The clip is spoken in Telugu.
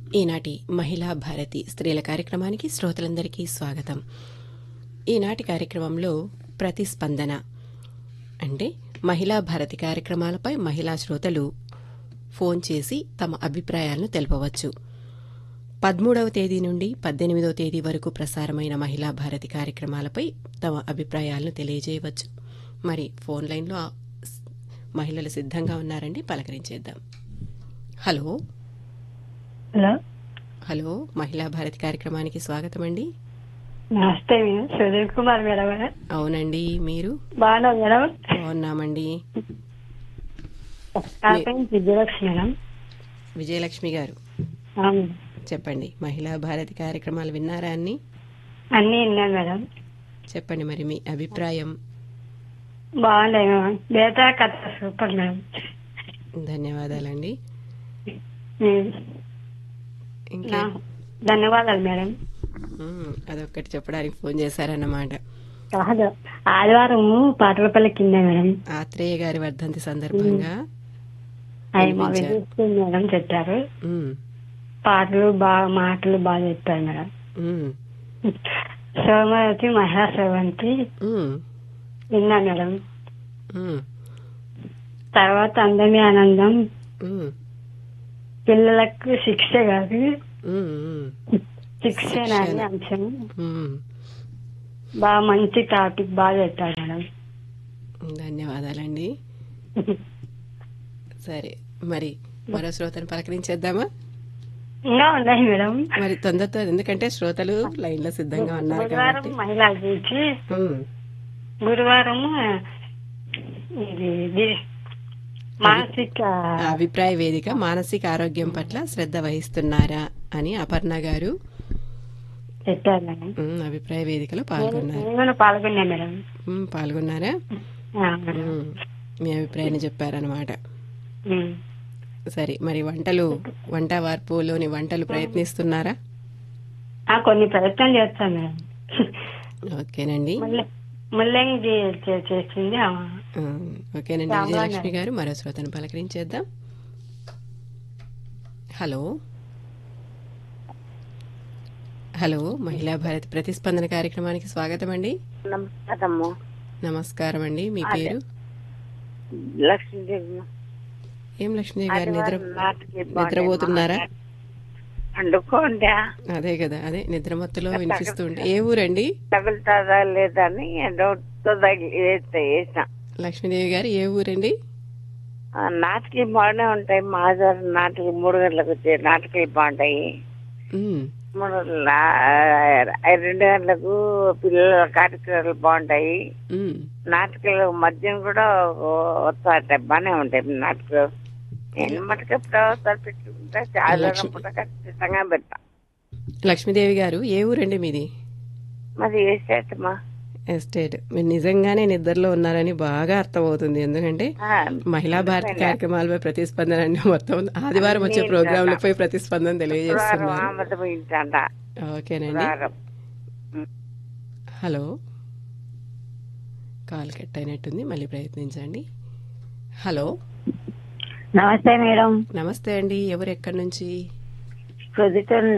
ఈనాటి మహిళా భారతి స్త్రీల కార్యక్రమానికి శ్రోతలందరికీ స్వాగతం ఈనాటి కార్యక్రమంలో ప్రతిస్పందన అంటే మహిళా భారతి కార్యక్రమాలపై మహిళా శ్రోతలు ఫోన్ చేసి తమ అభిప్రాయాలను తెలపవచ్చు పదమూడవ తేదీ నుండి పద్దెనిమిదవ తేదీ వరకు ప్రసారమైన మహిళా భారతి కార్యక్రమాలపై తమ అభిప్రాయాలను తెలియజేయవచ్చు మరి ఫోన్ లైన్లో ఆ స్- మహిళలు సిద్ధంగా ఉన్నారండి పలకరించేద్దాం హలో హలో హలో మహిళా భారతి కార్యక్రమానికి స్వాగతం అండి నమస్తే మేడం సుధీర్ కుమార్ మేడం అవునండి మీరు బాగున్నా మేడం బాగున్నామండి నా పేరు విజయలక్ష్మి మేడం విజయలక్ష్మి గారు అవును. చెప్పండి మహిళా భారతి కార్యక్రమాలు విన్నారా అన్ని అన్నీ విన్నాను మేడం చెప్పండి మరి మీ అభిప్రాయం బాగున్నాయి మేడం బేతా కథ సూపర్ మేడం ధన్యవాదాలండి ఉమ్. ఇంకా నా- ధన్యవాదాలు మేడం మ్మ్, అదొక్కటి చెప్పడానికి ఫోన్ చేశారన్నమాట కాదు ఆదివారం పాటల పల్లి కింద మేడం ఆత్రేయ గారి వర్ధంతి సందర్భంగా అవి మా వినిపించారు. విజయలక్ష్మి మేడం చెప్పారు మ్మ్, పాటలు బాగా మాటలు బాగా చెప్పారు మేడం మ్మ్, సోమవతి మహిళా సేవంతి మ్మ్, విన్నా మేడం మ్మ్, తర్వాత అందమే ఆనందం మ్మ్, పిల్లలకు శిక్ష కాదు మ్మ్, మ్మ్, శిక్షణ అనే అంశం మ్మ్. బాగా మంచి టాపిక్ బాగా చెప్పారు మేడం ధన్యవాదాలండి సరే మరి మరో శ్రోతను పలకరించేద్దామా ఇంకా ఉన్నాయి మేడం మరి తొందరతో ఎందుకంటే శ్రోతలు లైన్ లో సిద్ధంగా ఉన్నారు గురువారం కాబట్టి మహిళా గురించి మ్మ్. గురువారం ఇది ఇది మానసిక ఆ అభిప్రాయ వేదిక మానసిక ఆరోగ్యం పట్ల శ్రద్ధ వహిస్తున్నారా అని అపర్ణ గారు చెప్పారు మేడం మ్మ్, అభిప్రాయ వేదికలో నేను పాల్గొన్నారు నేను కూడా పాల్గొన్నా మేడం మ్మ్, పాల్గొన్నారా ఆ, మేడం. మ్మ్, మీ అభిప్రాయాన్ని చెప్పారనమాట ఉమ్. సరే మరి వంటలు వంట వార్పులోని వంటలు ప్రయత్నిస్తున్నారా ఆ, కొన్ని ప్రయత్నం చేస్తాను మేడం ఓకేనండి ముల్ల ముల్లంగి చే- చేసింది ఆ, ఆ, ఓకేనండి విజయలక్ష్మి గారు మరో శ్రోతను పలకరించేద్దాం హలో హలో మహిళా భారతి ప్రతిస్పందన కార్యక్రమానికి స్వాగతం అండి నమస్కారము నమస్కారం అండి మీ పేరు లక్ష్మీదేవి ఏం లక్ష్మీదేవి గారు నిద్ర నాటికి నిద్రపోతున్నారా వండుకోండా అదే కదా అదే నిద్రమత్తులో వినిపిస్తూ ఉంటే ఏ ఊరండి తగులుతుందా లేదని డౌట్ తో తగిలి వేసిన లక్ష్మీదేవి గారు ఏ ఊరండి ఆ, నాటికి బాగానే ఉంటాయి మాజారు నాటికి మూడు గంటలకు వచ్చే నాటకాలు బాగుంటాయి ఉమ్, మూడు లా- రెండు గంటలకు పిల్లల కార్యక్రమాలు బాగుంటాయి ఉమ్. నాటకాలు మద్యం కూడా వస్తాయి బాగానే ఉంటాయి నాటకాలు నేను మటుకు ఎప్పుడో ఒకసారి పెట్టుకుంటా చాలా లక్ష్మి- పూట ఖచ్చితంగా పెడతా లక్ష్మీదేవి గారు ఏ ఊరండి మీది మరి వేసేటమ్మా ఎస్టేట్ మీరు నిజంగానే నిద్రలో ఉన్నారని బాగా అర్థమవుతుంది ఎందుకంటే మహిళా భారతి కార్యక్రమాలపై ప్రతిస్పందన అంటే మొత్తం ఆదివారం వచ్చే ప్రోగ్రాంలపై ప్రతిస్పందన తెలియజేస్తున్నారు ఆమదం ఇంటంట ఓకేనండి హలో కాల్ కట్ అయినట్టుంది మళ్ళీ ప్రయత్నించండి హలో నమస్తే మేడం నమస్తే అండి ఎవరు ఎక్కడి నుంచి ప్రొద్దుటూరు